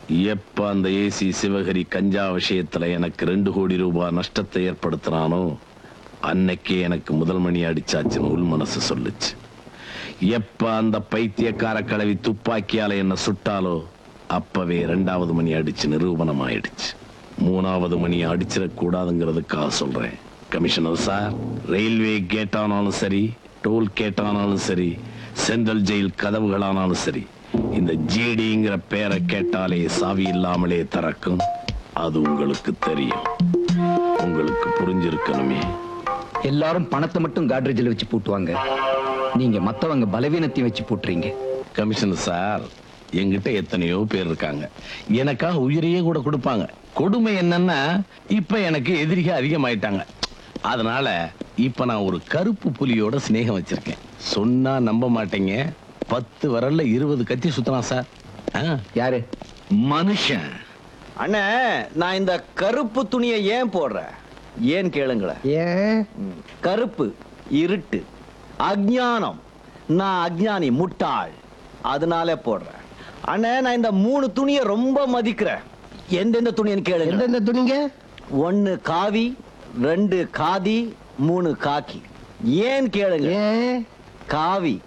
எப்ப அந்த ஏசி சிவகரி கஞ்சா விஷயத்துல எனக்கு ரெண்டு கோடி ரூபாய் நஷ்டத்தை ஏற்படுத்தினானோ அன்னைக்கே எனக்கு முதல் மணி அடிச்சாச்சுன்னு உள் மனசு சொல்லுச்சு எப்ப அந்த பைத்தியக்கார கிழவி துப்பாக்கியால என்ன சுட்டாலோ அப்பவே ரெண்டாவது மணி அடிச்சு நிரூபணம் ஆயிடுச்சு மூணாவது மணி அடிச்சிடக்கூடாதுங்கிறதுக்காக சொல்றேன் கமிஷனர் சார் ரயில்வே கேட் ஆனாலும் சரி டோல் கேட் ஆனாலும் சரி சென்ட்ரல் ஜெயில் கதவுகளானாலும் சரி இந்த ஜிடிங்கிற பேரை கேட்டாலே சாவி இல்லாமலே திறக்கும் அது உங்களுக்கு தெரியும் உங்களுக்கு புரிஞ்சிருக்கணுமே எல்லாரும் பணத்தை மட்டும் காட்ரேஜில் வச்சு பூட்டுவாங்க நீங்க மத்தவங்க பலவீனத்தையும் வச்சு பூட்டுறீங்க கமிஷனர் சார் என்கிட்ட எத்தனையோ பேர் இருக்காங்க எனக்காக உயிரையே கூட கொடுப்பாங்க கொடுமை என்னன்னா இப்ப எனக்கு எதிரிக அதிகமாயிட்டாங்க அதனால இப்ப நான் ஒரு கருப்பு புலியோட சிநேகம் வச்சிருக்கேன் சொன்னா நம்ப மாட்டீங்க பத்து வரல்ல இருபது கத்தி சுத்தலாம் சார் ஆ, யாரு மனுஷன் அண்ணே நான் இந்த கருப்பு துணியை ஏன் போடுறேன் ஏன் கேளுங்களேன் ஏன் ம். கருப்பு இருட்டு அஜ்ஞானம் நான் அஜ்ஞானி முட்டாள் அதனால போடுறேன் அண்ணே நான் இந்த மூணு துணியை ரொம்ப மதிக்கிறேன் எந்தெந்த துணின்னு கேளுங்க எந்தெந்த துணிங்க ஒன்னு காவி ரெண்டு காதி மூணு காக்கி ஏன் கேளுங்க ஏன் காவி